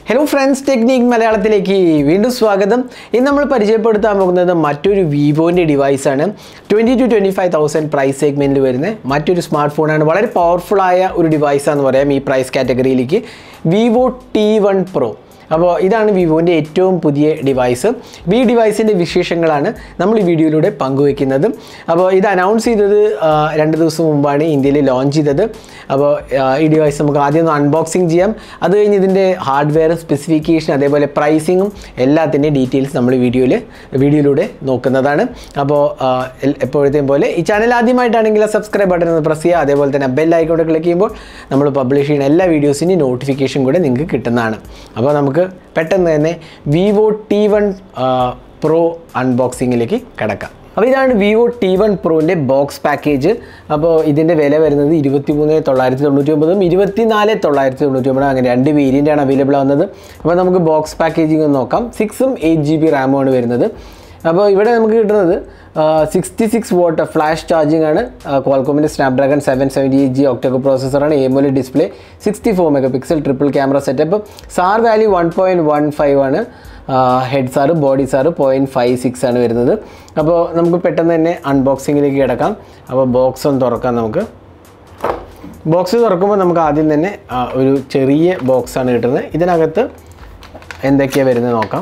hello friends technique മലയാളത്തിലേക്ക് വീണ്ടും സ്വാഗതം ഇന്ന് നമ്മൾ പരിചയപ്പെടുത്താൻ പോകുന്നത് മറ്റൊരു വിവോൻ്റെ ഡിവൈസാണ് twenty two twenty five thousand price സെഗ്മെൻറ്റിൽ വരുന്ന മറ്റൊരു സ്മാർട്ട് ഫോണാണ് വളരെ പവർഫുള്ളായ ഒരു ഡിവൈസാന്ന് പറയാം ഈ പ്രൈസ് കാറ്റഗറിയിലേക്ക് വിവോ ടി വൺ പ്രോ അപ്പോൾ ഇതാണ് വിവോൻ്റെ ഏറ്റവും പുതിയ ഡിവൈസ് ഈ ഡിവൈസിൻ്റെ വിശേഷങ്ങളാണ് നമ്മൾ ഈ വീഡിയോയിലൂടെ പങ്കുവയ്ക്കുന്നത് അപ്പോൾ ഇത് അനൗൺസ് ചെയ്തത് ആ, രണ്ട് ദിവസം മുമ്പാണ് ഇന്ത്യയിൽ ലോഞ്ച് ചെയ്തത് അപ്പോൾ ആ, ഈ ഡിവൈസ് നമുക്ക് ആദ്യം ഒന്ന് അൺബോക്സിങ് ചെയ്യാം അത് കഴിഞ്ഞ് ഇതിൻ്റെ ഹാർഡ്വെയർ സ്പെസിഫിക്കേഷൻ അതേപോലെ പ്രൈസിങ്ങും എല്ലാത്തിൻ്റെയും ഡീറ്റെയിൽസ് നമ്മൾ വീഡിയോയിൽ വീഡിയോയിലൂടെ നോക്കുന്നതാണ് അപ്പോൾ ആ, എൽ- എപ്പോഴത്തെയും പോലെ ഈ ചാനൽ ആദ്യമായിട്ടാണെങ്കിൽ സബ്സ്ക്രൈബ് ബട്ടൺ ഒന്ന് പ്രസ് ചെയ്യുക അതേപോലെ തന്നെ ബെൽ ഐക്കോട്ട് ക്ലിക്ക് ചെയ്യുമ്പോൾ നമ്മൾ പബ്ലിഷ് ചെയ്യുന്ന എല്ലാ വീഡിയോസിൻ്റെയും നോട്ടിഫിക്കേഷൻ കൂടെ നിങ്ങൾക്ക് കിട്ടുന്നതാണ് അപ്പോൾ നമുക്ക് പെട്ടെന്ന് തന്നെ വിവോ ടി വൺ പ്രോ അൺബോക്സിങ്ങിലേക്ക് കിടക്കാം അപ്പോൾ ഇതാണ് വിവോ ടി വൺ പ്രോൻ്റെ ബോക്സ് പാക്കേജ് അപ്പോൾ ഇതിൻ്റെ വില വരുന്നത് ഇരുപത്തി മൂന്ന് തൊള്ളായിരത്തി തൊണ്ണൂറ്റി ഒമ്പതും ഇരുപത്തിനാല് തൊള്ളായിരത്തി തൊണ്ണൂറ്റി ഒമ്പതും അങ്ങനെ രണ്ട് വേരിയൻ്റാണ് അവൈലബിൾ ആവുന്നത് അപ്പോൾ നമുക്ക് ബോക്സ് പാക്കേജിംഗ് ഒന്ന് നോക്കാം സിക്സും എയ്റ്റ് ജി ബി റാമുമാണ് വരുന്നത് അപ്പോൾ ഇവിടെ നമുക്ക് കിട്ടുന്നത് sixty six watt flash charging ആണ് ക്വാൾകോമിൻ്റെ Snapdragon seven seventy eight G octa core പ്രോസസ്സറാണ് AMOLED display sixty four mega pixel triple camera setup SAR value one point one five ആണ് head SAR body SAR point five six ആണ് വരുന്നത് അപ്പോൾ നമുക്ക് പെട്ടെന്ന് തന്നെ അൺബോക്സിങ്ങിലേക്ക് കിടക്കാം അപ്പോൾ ബോക്സ് ഒന്ന് തുറക്കാം നമുക്ക് ബോക്സ് തുറക്കുമ്പോൾ നമുക്ക് ആദ്യം തന്നെ ആ, ഒരു ചെറിയ ബോക്സാണ് കിട്ടുന്നത് ഇതിനകത്ത് എന്തൊക്കെയാണ് വരുന്നത് നോക്കാം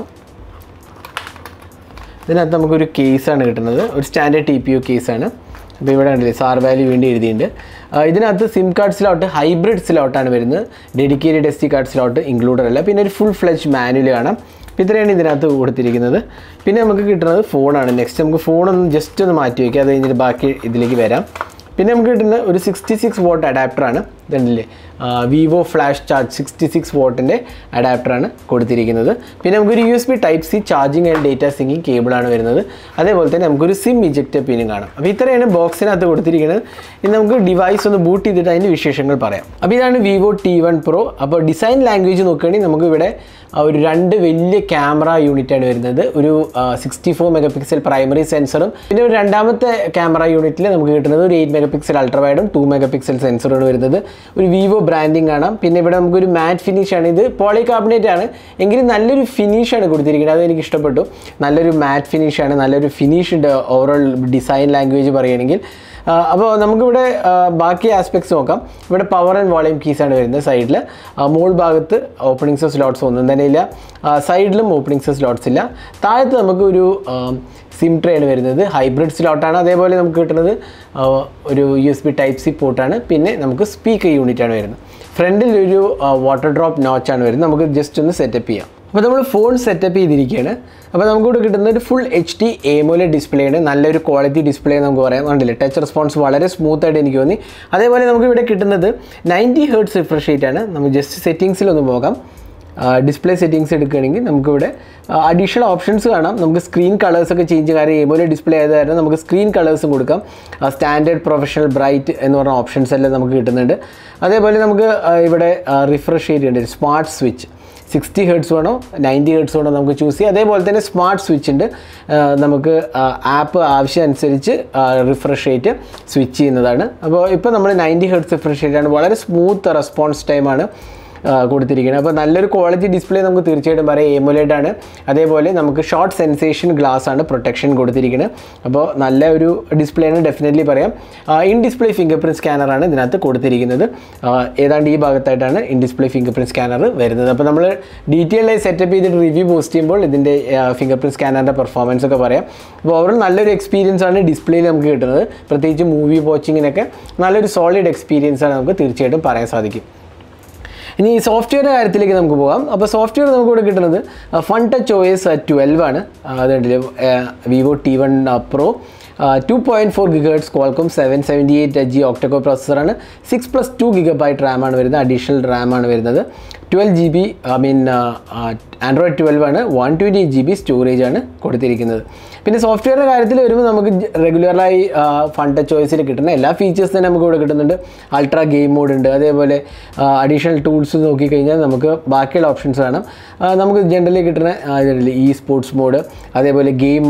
ഇതിനകത്ത് നമുക്കൊരു കേസാണ് കിട്ടുന്നത് ഒരു സ്റ്റാൻഡേർഡ് ടി പി യു കേസാണ് അപ്പോൾ ഇവിടെ ഉണ്ടല്ലേ സാർ വാല്യൂ വേണ്ടി എഴുതിയിട്ടുണ്ട് ആ, ഇതിനകത്ത് സിം കാർഡ് സ്ലോട്ട് ഹൈബ്രിഡ് സ്ലോട്ടാണ് വരുന്നത് dedicated S D card slot included അല്ല പിന്നെ ഒരു ഫുൾ ഫ്ലെജ് മാനുവൽ കാണാം അപ്പോൾ ഇത്രയാണ് ഇതിനകത്ത് കൊടുത്തിരിക്കുന്നത് പിന്നെ നമുക്ക് കിട്ടുന്നത് ഫോണാണ് നെക്സ്റ്റ് നമുക്ക് ഫോണൊന്ന് ജസ്റ്റ് ഒന്ന് മാറ്റി വയ്ക്കുക അത് കഴിഞ്ഞിട്ട് ബാക്കി ഇതിലേക്ക് വരാം പിന്നെ നമുക്ക് കിട്ടുന്ന ഒരു സിക്സ്റ്റി സിക്സ് വോട്ട് അഡാപ്റ്ററാണ് ഇതുണ്ടല്ലേ Vivo flash charge sixty six വോട്ടിൻ്റെ അഡാപ്റ്ററാണ് കൊടുത്തിരിക്കുന്നത് പിന്നെ നമുക്കൊരു U S B type C charging and data syncing കേബിളാണ് വരുന്നത് അതേപോലെ തന്നെ നമുക്കൊരു സിം ഇജക്റ്റ് പിന്നും കാണാം അപ്പോൾ ഇത്രയാണ് ബോക്സിനകത്ത് കൊടുത്തിരിക്കുന്നത് ഇനി നമുക്ക് ഡിവൈസ് ഒന്ന് ബൂട്ട് ചെയ്തിട്ട് അതിൻ്റെ വിശേഷങ്ങൾ പറയാം അപ്പോൾ ഇതാണ് വിവോ ടി വൺ പ്രോ അപ്പോൾ ഡിസൈൻ ലാംഗ്വേജ് നോക്കുകയാണെങ്കിൽ നമുക്ക് ഇവിടെ ആ, ഒരു രണ്ട് വലിയ ക്യാമറ യൂണിറ്റാണ് വരുന്നത് ഒരു sixty four mega pixel primary സെൻസറും പിന്നെ ഒരു രണ്ടാമത്തെ ക്യാമറ യൂണിറ്റിൽ നമുക്ക് കിട്ടുന്നത് ഒരു എയ്റ്റ് മെഗാ പിക്സൽ അൾട്രാവൈഡും ടു മെഗാ പിക്സൽ സെൻസറാണ് വരുന്നത് ഒരു വിവോ ബ്രാൻഡിംഗ് കാണാം പിന്നെ ഇവിടെ നമുക്കൊരു മാറ്റ് ഫിനിഷ് ആണ് ഇത് പോളി കാർബണേറ്റ് ആണ് എങ്കിലും നല്ലൊരു ഫിനിഷാണ് കൊടുത്തിരിക്കുന്നത് അത് എനിക്ക് ഇഷ്ടപ്പെട്ടു നല്ലൊരു മാറ്റ് ഫിനിഷ് ആണ് നല്ലൊരു ഫിനിഷ് ഉണ്ട് ഓവറോൾ ഡിസൈൻ ലാംഗ്വേജ് പറയുകയാണെങ്കിൽ അപ്പോൾ നമുക്കിവിടെ ആ, ബാക്കി ആസ്പെക്ട്സ് നോക്കാം ഇവിടെ പവർ ആൻഡ് വോളിയം കീസാണ് വരുന്നത് സൈഡിൽ മോൾ ഭാഗത്ത് ഓപ്പണിങ്സ് സ്ലോട്ട്സ് ഒന്നും തന്നെ ഇല്ല സൈഡിലും ഓപ്പണിങ്സ് സ്ലോട്ട്സ് ഇല്ല താഴത്ത് നമുക്ക് ഒരു സിം ട്രേ ആണ് വരുന്നത് ഹൈബ്രിഡ് സ്ലോട്ടാണ് അതേപോലെ നമുക്ക് കിട്ടുന്നത് ആ, ഒരു U S B type C പോർട്ടാണ് പിന്നെ നമുക്ക് സ്പീക്കർ യൂണിറ്റ് ആണ് വരുന്നത് ഫ്രണ്ടിൽ ഒരു വാട്ടർ ഡ്രോപ്പ് നോച്ചാണ് വരുന്നത് നമുക്ക് ജസ്റ്റ് ഒന്ന് സെറ്റപ്പ് ചെയ്യാം അപ്പോൾ നമ്മൾ ഫോൺ സെറ്റപ്പ് ചെയ്തിരിക്കുകയാണ് അപ്പോൾ നമുക്കിവിടെ കിട്ടുന്ന ഒരു full H D AMOLED display ആണ് നല്ലൊരു ക്വാളിറ്റി ഡിസ്പ്ലേ നമുക്ക് പറയാം കണ്ടില്ലേ ടച്ച് റെസ്പോൺസ് വളരെ സ്മൂത്ത് ആയിട്ട് എനിക്ക് തോന്നി അതേപോലെ നമുക്ക് ഇവിടെ കിട്ടുന്നത് നയൻറ്റി ഹേർട്സ് റിഫ്രഷ് റേറ്റ് ആണ് നമുക്ക് ജസ്റ്റ് സെറ്റിങ്സിലൊന്ന് പോകാം ഡിസ്പ്ലേ സെറ്റിങ്സ് എടുക്കുകയാണെങ്കിൽ നമുക്കിവിടെ അഡീഷണൽ ഓപ്ഷൻസ് കാണാം നമുക്ക് സ്ക്രീൻ കളേഴ്സ് ഒക്കെ ചേഞ്ച് കാര്യം ഏപോലെ ഡിസ്പ്ലേ ആയത് കാരണം നമുക്ക് സ്ക്രീൻ കളേഴ്സും കൊടുക്കാം സ്റ്റാൻഡേർഡ് പ്രൊഫഷണൽ ബ്രൈറ്റ് എന്ന് പറഞ്ഞ ഓപ്ഷൻസ് എല്ലാം നമുക്ക് കിട്ടുന്നുണ്ട് അതേപോലെ നമുക്ക് ആ, ഇവിടെ റിഫ്രഷ് റേറ്റ് ഉണ്ട് സ്മാർട്ട് സ്വിച്ച് സിക്സ്റ്റി ഹേർട്സ് വേണോ നയൻറ്റി ഹേർട്സ് വേണോ നമുക്ക് ചൂസ് ചെയ്യാം അതേപോലെ തന്നെ സ്മാർട്ട് സ്വിച്ച് ഉണ്ട് ആ, നമുക്ക് ആപ്പ് ആവശ്യം അനുസരിച്ച് റിഫ്രഷ് റേറ്റ് സ്വിച്ച് ചെയ്യുന്നതാണ് അപ്പോൾ ഇപ്പോൾ നമ്മൾ നയൻറ്റി ഹേർട്സ് റിഫ്രഷ് റേറ്റ് ആണ് വളരെ സ്മൂത്ത് റെസ്പോൺസ് ടൈമാണ് കൊടുത്തിരിക്കുന്നത് അപ്പോൾ നല്ലൊരു ക്വാളിറ്റി ഡിസ്പ്ലേ നമുക്ക് തീർച്ചയായിട്ടും പറയാം എമുലേഡ് ആണ് അതേപോലെ നമുക്ക് ഷോർട്ട് സെൻസേഷൻ ഗ്ലാസ് ആണ് പ്രൊട്ടക്ഷൻ കൊടുത്തിരിക്കുന്നത് അപ്പോൾ നല്ല ഒരു ഡിസ്പ്ലേ ആണ് ഡെഫിനറ്റ്ലി പറയാം ഇൻ ഡിസ്പ്ലേ ഫിംഗർ പ്രിൻറ്റ് സ്കാനറാണ് ഇതിനകത്ത് കൊടുത്തിരിക്കുന്നത് ആ, ഏതാണ്ട് ഈ ഭാഗത്തായിട്ടാണ് in display finger print scanner വരുന്നത് അപ്പോൾ നമ്മൾ ഡീറ്റെയിൽ ആയി സെറ്റപ്പ് ചെയ്തിട്ട് റിവ്യൂ പോസ്റ്റ് ചെയ്യുമ്പോൾ ഇതിൻ്റെ ഫിംഗർ പ്രിൻറ്റ് സ്കാനറിൻ്റെ പെർഫോമൻസ് ഒക്കെ പറയാം അപ്പോൾ ഓവറോൾ നല്ലൊരു എക്സ്പീരിയൻസ് ആണ് ഡിസ്പ്ലേയിൽ നമുക്ക് കിട്ടുന്നത് പ്രത്യേകിച്ച് മൂവി വാച്ചിങ്ങിനൊക്കെ നല്ലൊരു സോളിഡ് എക്സ്പീരിയൻസ് ആണ് നമുക്ക് തീർച്ചയായിട്ടും പറയാൻ സാധിക്കും ഇനി സോഫ്റ്റ്വെയറിൻ്റെ കാര്യത്തിലേക്ക് നമുക്ക് പോകാം അപ്പോൾ സോഫ്റ്റ്വെയർ നമുക്ക് ഇവിടെ കിട്ടുന്നത് Funtouch O S twelve ആണ് അതുകൊണ്ടില്ലേ Vivo T one Pro two point four gigahertz Qualcomm seven seventy eight G octa core പ്രോസസ്സറാണ് six plus two giga byte റാമാണ് വരുന്നത് അഡീഷണൽ റാമാണ് വരുന്നത് twelve G B I mean Android twelve ആണ് one twenty G B storage ആണ് കൊടുത്തിരിക്കുന്നത് പിന്നെ സോഫ്റ്റ്വെയറിൻ്റെ കാര്യത്തിൽ വരുമ്പോൾ നമുക്ക് റെഗുലറായി ഫൺ ടച്ച് ചോയ്സിൽ കിട്ടുന്ന എല്ലാ ഫീച്ചേഴ്സ് തന്നെ നമുക്ക് ഇവിടെ കിട്ടുന്നുണ്ട് അൾട്രാ ഗെയിം മോഡ് ഉണ്ട് അതേപോലെ അഡീഷണൽ ടൂൾസ് നോക്കിക്കഴിഞ്ഞാൽ നമുക്ക് ബാക്കിയുള്ള ഓപ്ഷൻസ് കാണാം ആ, നമുക്ക് ജനറലി കിട്ടുന്ന ഇ സ്പോർട്സ് മോഡ് അതേപോലെ game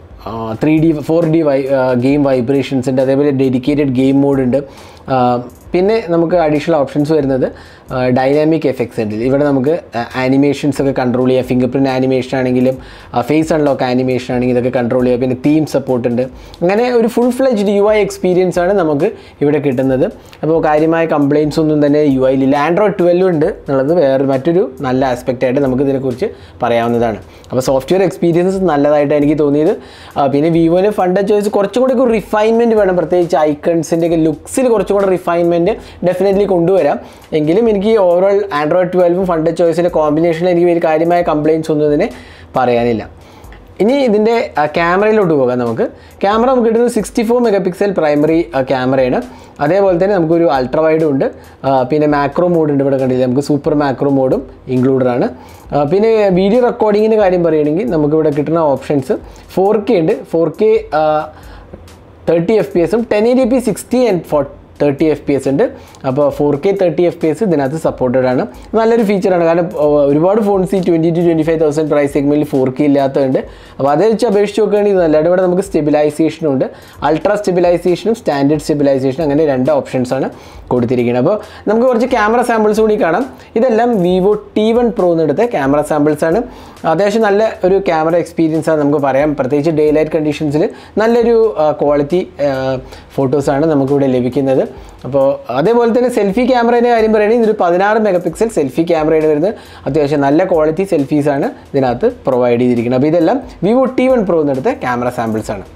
three D four D Y game vibrations ഉണ്ട് അതേപോലെ ഡെഡിക്കേറ്റഡ് ഗെയിം മോഡ് ഉണ്ട് പിന്നെ നമുക്ക് അഡീഷണൽ ഓപ്ഷൻസ് വരുന്നത് ഡൈനാമിക് എഫക്ട്സ് ഉണ്ട് ഇവിടെ നമുക്ക് ആനിമേഷൻസ് ഒക്കെ കൺട്രോൾ ചെയ്യാം ഫിംഗർ പ്രിൻറ്റ് ആനിമേഷൻ ആണെങ്കിലും ഫേസ് അൺലോക്ക് ആനിമേഷൻ ആണെങ്കിലും ഇതൊക്കെ കൺട്രോൾ ചെയ്യാം പിന്നെ തീം സപ്പോർട്ട് ഉണ്ട് അങ്ങനെ ഒരു full fledged U I experience ആണ് നമുക്ക് ഇവിടെ കിട്ടുന്നത് അപ്പോൾ കാര്യമായ കംപ്ലയിൻസ് ഒന്നും തന്നെ യു ഐയിലില്ല ആൻഡ്രോയിഡ് ട്വൽവ് ഉണ്ട് എന്നുള്ളത് വേറെ മറ്റൊരു നല്ല ആസ്പെക്റ്റ് ആയിട്ട് നമുക്ക് ഇതിനെക്കുറിച്ച് പറയാവുന്നതാണ് അപ്പോൾ സോഫ്റ്റ്വെയർ എക്സ്പീരിയൻസ് നല്ലതായിട്ട് എനിക്ക് തോന്നിയത് ആ, പിന്നെ വിവോന് ഫണ്ട് ചോയ്സ് കുറച്ചും കൂടി ഒരു റിഫൈൻമെൻറ്റ് വേണം പ്രത്യേകിച്ച് ഐക്കൺസിൻ്റെ ഒക്കെ ലുക്സിൽ കുറച്ചും കൂടെ റിഫൈൻമെൻറ്റ് ഡെഫിനറ്റ്ലി കൊണ്ടുവരാം എങ്കിലും എനിക്ക് ഓവറോൾ ആൻഡ്രോയിഡ് ട്വൽവും ഫണ്ട് ചോയ്സിൻ്റെ കോമ്പിനേഷനിൽ എനിക്ക് വലിയ കാര്യമായ കംപ്ലയിൻസ് ഒന്നും ഇതിന് പറയാനില്ല ഇനി ഇതിൻ്റെ ക്യാമറയിലോട്ട് പോകാം നമുക്ക് ക്യാമറ നമുക്ക് കിട്ടുന്നത് sixty four mega pixel primary ക്യാമറയാണ് അതേപോലെ തന്നെ നമുക്കൊരു അൾട്രാ വൈഡും ഉണ്ട് ആ, പിന്നെ മാക്രോ മോഡ് ഉണ്ട് ഇവിടെ കണ്ടില്ല നമുക്ക് സൂപ്പർ മാക്രോ മോഡും ഇൻക്ലൂഡഡ് ആണ് ആ, പിന്നെ വീഡിയോ റെക്കോർഡിങ്ങിൻ്റെ കാര്യം പറയുകയാണെങ്കിൽ നമുക്കിവിടെ കിട്ടുന്ന ഓപ്ഷൻസ് ഫോർ കെ ഉണ്ട് four K thirty F P എസും ten eighty P sixty and four thirty F P S ഉണ്ട് അപ്പോൾ four K thirty F P S ഇതിനകത്ത് സപ്പോർട്ടഡ് ആണ് നല്ലൊരു ഫീച്ചറാണ് കാരണം ആ, ഒരുപാട് ഫോൺസ് ഈ twenty two twenty five thousand price സെഗ്മെൻറ്റിൽ ഫോർ കെ ഇല്ലാത്തതുണ്ട് അപ്പോൾ അതേ വെച്ച് അപേക്ഷിച്ച് നോക്കുകയാണെങ്കിൽ ഇത് നല്ലതാണ് ഇവിടെ നമുക്ക് സ്റ്റെബിലൈസേഷനും ഉണ്ട് അൾട്രാ സ്റ്റെബിലൈസേഷനും സ്റ്റാൻഡേർഡ് സ്റ്റെബിലൈസേഷനും അങ്ങനെ രണ്ട് ഓപ്ഷൻസാണ് കൊടുത്തിരിക്കുന്നത് അപ്പോൾ നമുക്ക് കുറച്ച് ക്യാമറ സാമ്പിൾസ് കൂടി കാണാം ഇതെല്ലാം വിവോ ടി വൺ പ്രോ എന്നെടുത്ത ക്യാമറ സാമ്പിൾസ് ആണ് അത്യാവശ്യം നല്ല ഒരു ക്യാമറ എക്സ്പീരിയൻസ് ആണ് നമുക്ക് പറയാം പ്രത്യേകിച്ച് ഡേ ലൈറ്റ് കണ്ടീഷൻസിൽ നല്ലൊരു ക്വാളിറ്റി ഫോട്ടോസാണ് നമുക്കിവിടെ ലഭിക്കുന്നത് അപ്പോൾ അതേപോലെ തന്നെ സെൽഫി ക്യാമറേൻ്റെ കാര്യം പറയുകയാണെങ്കിൽ ഇതൊരു പതിനാറ് മെഗാ പിക്സൽ സെൽഫി ക്യാമറയുടെ വരുന്നത് അത്യാവശ്യം നല്ല ക്വാളിറ്റി സെൽഫീസാണ് ഇതിനകത്ത് പ്രൊവൈഡ് ചെയ്തിരിക്കുന്നത് അപ്പോൾ ഇതെല്ലാം വിവോ ടി വൺ പ്രോ എന്നെടുത്ത ക്യാമറ സാമ്പിൾസ് ആണ്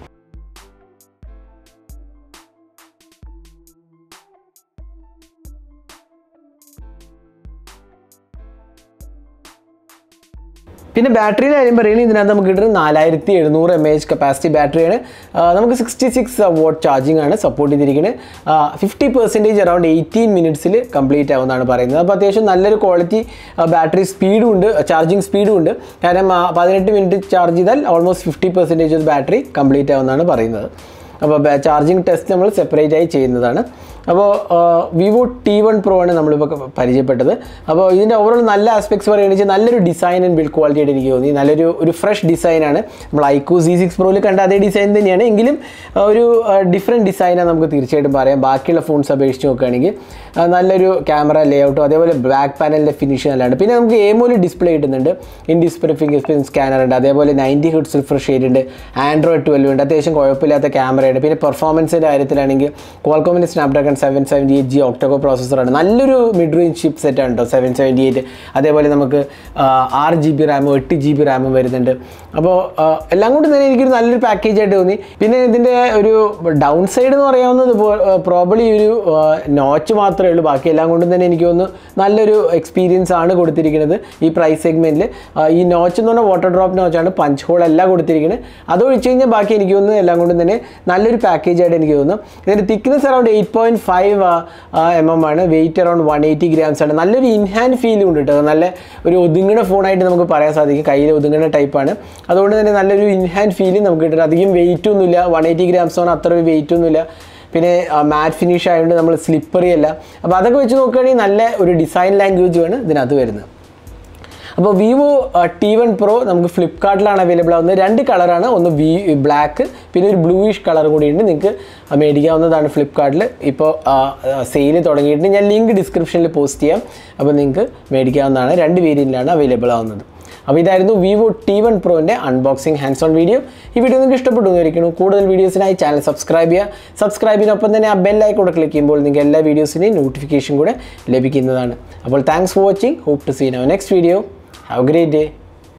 പിന്നെ ബാറ്ററിയുടെ കാര്യം പറയുകയാണെങ്കിൽ ഇതിനകത്ത് നമുക്ക് കിട്ടുന്നത് നാലായിരത്തി എഴുന്നൂറ് എം എച്ച് കപ്പാസിറ്റി ബാറ്ററിയാണ് ആ, നമുക്ക് സിക്സ്റ്റി സിക്സ് വോട്ട് ചാർജിങ് ആണ് സപ്പോർട്ട് ചെയ്തിരിക്കുന്നത് ഫിഫ്റ്റി പെർസെൻറ്റേജ് അറൗണ്ട് എയ്റ്റീൻ മിനിറ്റ്സിൽ കംപ്ലീറ്റ് ആവുമെന്നാണ് പറയുന്നത് അപ്പോൾ അത്യാവശ്യം നല്ലൊരു ക്വാളിറ്റി ബാറ്ററി സ്പീഡും ഉണ്ട് ചാർജിങ് സ്പീഡും ഉണ്ട് കാരണം ആ, പതിനെട്ട് മിനിറ്റ് ചാർജ് ചെയ്താൽ almost fifty percentage of battery complete ആവുമെന്നാണ് പറയുന്നത് അപ്പോൾ ചാർജിങ് ടെസ്റ്റ് നമ്മൾ സെപ്പറേറ്റ് ആയി ചെയ്യുന്നതാണ് അപ്പോൾ വിവോ ടി വൺ പ്രോ ആണ് നമ്മളിപ്പോൾ പരിചയപ്പെട്ടത് അപ്പോൾ ഇതിൻ്റെ ഓവറോൾ നല്ല ആസ്പെക്ട്സ് പറയുകയാണെന്ന് വെച്ചാൽ നല്ലൊരു ഡിസൈൻ ആൻഡ് ബിൽഡ് ക്വാളിറ്റി ആയിട്ട് എനിക്ക് തോന്നി നല്ലൊരു ഒരു ഫ്രഷ് ഡിസൈനാണ് നമ്മൾ ഐക്കോ സി സിക്സ് പ്രോയിൽ കണ്ട അതേ ഡിസൈൻ തന്നെയാണ് എങ്കിലും ആ, ഒരു ഡിഫറെൻറ്റ് ഡിസൈനാണ് നമുക്ക് തീർച്ചയായിട്ടും പറയാം ബാക്കിയുള്ള ഫോൺസ് അപേക്ഷിച്ച് നോക്കുകയാണെങ്കിൽ ആ, നല്ലൊരു ക്യാമറ ലേഔട്ടും അതേപോലെ ബാക്ക് പാനലിൻ്റെ ഫിനിഷ് നല്ലതാണ് പിന്നെ നമുക്ക് ഏമോല് ഡിസ്പ്ലേ കിട്ടുന്നുണ്ട് in display finger print scanner ഉണ്ട് അതേപോലെ നയൻറ്റി ഹെഡ്സ് റിഫ്രഷ് റേറ്റ് ഉണ്ട് ആൻഡ്രോയിഡ് ട്വൽവ് ഉണ്ട് അത്യാവശ്യം കുഴപ്പമില്ലാത്ത ക്യാമറയുണ്ട് പിന്നെ പെർഫോമൻസിൻ്റെ കാര്യത്തിലാണെങ്കിൽ ക്വാൾകോമിൻ്റെ Snapdragon seven seventy eight G octa core പ്രോസസ്സറാണ് നല്ലൊരു മിഡ് റേഞ്ച് ചിപ്പ് സെറ്റ് ആണ് കേട്ടോ സെവൻ സെവൻറ്റി എയ്റ്റ് അതേപോലെ നമുക്ക് ആറ് ജി ബി റാമും എട്ട് ജി ബി റാമും വരുന്നുണ്ട് അപ്പോൾ എല്ലാം കൊണ്ടും തന്നെ എനിക്കൊരു നല്ലൊരു പാക്കേജ് ആയിട്ട് തോന്നി പിന്നെ ഇതിൻ്റെ ഒരു ഡൗൺ സൈഡ് എന്ന് പറയാവുന്നത് പ്രോബ്ലി ഒരു നോച്ച് മാത്രമേ ഉള്ളൂ ബാക്കി എല്ലാം കൊണ്ടും തന്നെ എനിക്ക് തോന്നുന്നു നല്ലൊരു എക്സ്പീരിയൻസ് ആണ് കൊടുത്തിരിക്കുന്നത് ഈ പ്രൈസ് സെഗ്മെൻറ്റിൽ ഈ നോച്ച് എന്ന് പറഞ്ഞാൽ വാട്ടർ ഡ്രോപ്പ് നോച്ചാണ് പഞ്ച് ഹോൾ എല്ലാം കൊടുത്തിരിക്കുന്നത് അത് ഒഴിച്ച് കഴിഞ്ഞാൽ ബാക്കി എനിക്ക് തോന്നുന്നു എല്ലാം കൊണ്ടും തന്നെ നല്ലൊരു പാക്കേജ് ആയിട്ട് എനിക്ക് തോന്നുന്നു ഇതിൻ്റെ thickness around eight point five M M ആണ് weight around one eighty grams ആണ് നല്ലൊരു ഇൻഹാൻഡ് ഫീൽ ഉണ്ട് കേട്ടോ നല്ല ഒരു ഒതുങ്ങണ ഫോണായിട്ട് നമുക്ക് പറയാൻ സാധിക്കും കയ്യിൽ ഒതുങ്ങണ ടൈപ്പാണ് അതുകൊണ്ട് തന്നെ നല്ലൊരു ഇൻഹാൻഡ് ഫീലിംഗ് നമുക്ക് കിട്ടുന്നത് അധികം വെയിറ്റ് ഒന്നുമില്ല വൺ എയ്റ്റി ഗ്രാംസ് ആണ് അത്ര ഒരു വെയിറ്റ് ഒന്നുമില്ല പിന്നെ മാറ്റ് ഫിനിഷ് ആയതുകൊണ്ട് നമ്മൾ സ്ലിപ്പറി അല്ല അപ്പോൾ അതൊക്കെ വെച്ച് നോക്കുകയാണെങ്കിൽ നല്ല ഒരു ഡിസൈൻ ലാംഗ്വേജുമാണ് ഇതിനകത്ത് വരുന്നത് അപ്പോൾ വിവോ ടി വൺ പ്രോ നമുക്ക് ഫ്ലിപ്കാർട്ടിലാണ് അവൈലബിൾ ആവുന്നത് രണ്ട് കളറാണ് ഒന്ന് വി ബ്ലാക്ക് പിന്നെ ഒരു ബ്ലൂയിഷ് കളർ കൂടിയുണ്ട് നിങ്ങൾക്ക് മേടിക്കാവുന്നതാണ് ഫ്ലിപ്കാർട്ടിൽ ഇപ്പോൾ സെയിൽ തുടങ്ങിയിട്ട് ഞാൻ ലിങ്ക് ഡിസ്ക്രിപ്ഷനിൽ പോസ്റ്റ് ചെയ്യാം അപ്പോൾ നിങ്ങൾക്ക് മേടിക്കാവുന്നതാണ് രണ്ട് വേരിയൻറ്റിലാണ് അവൈലബിൾ ആവുന്നത് അപ്പോൾ ഇതായിരുന്നു വിവോ ടി വൺ പ്രോൻ്റെ അൺബോക്സിംഗ് ഹാൻഡ്സ് ഓൺ വീഡിയോ ഈ വീഡിയോ നിങ്ങൾക്ക് ഇഷ്ടപ്പെട്ടു എന്നിരിക്കുന്നു കൂടുതൽ വീഡിയോസിനായി ചാനൽ സബ്സ്ക്രൈബ് ചെയ്യുക സബ്സ്ക്രൈബിനൊപ്പം തന്നെ ആ ബെല്ലൈ കൂടെ ക്ലിക്ക് ചെയ്യുമ്പോൾ നിങ്ങൾക്ക് എല്ലാ വീഡിയോസിൻ്റെയും നോട്ടിഫിക്കേഷൻ കൂടെ ലഭിക്കുന്നതാണ് അപ്പോൾ thanks for watching hope to see no next video have great day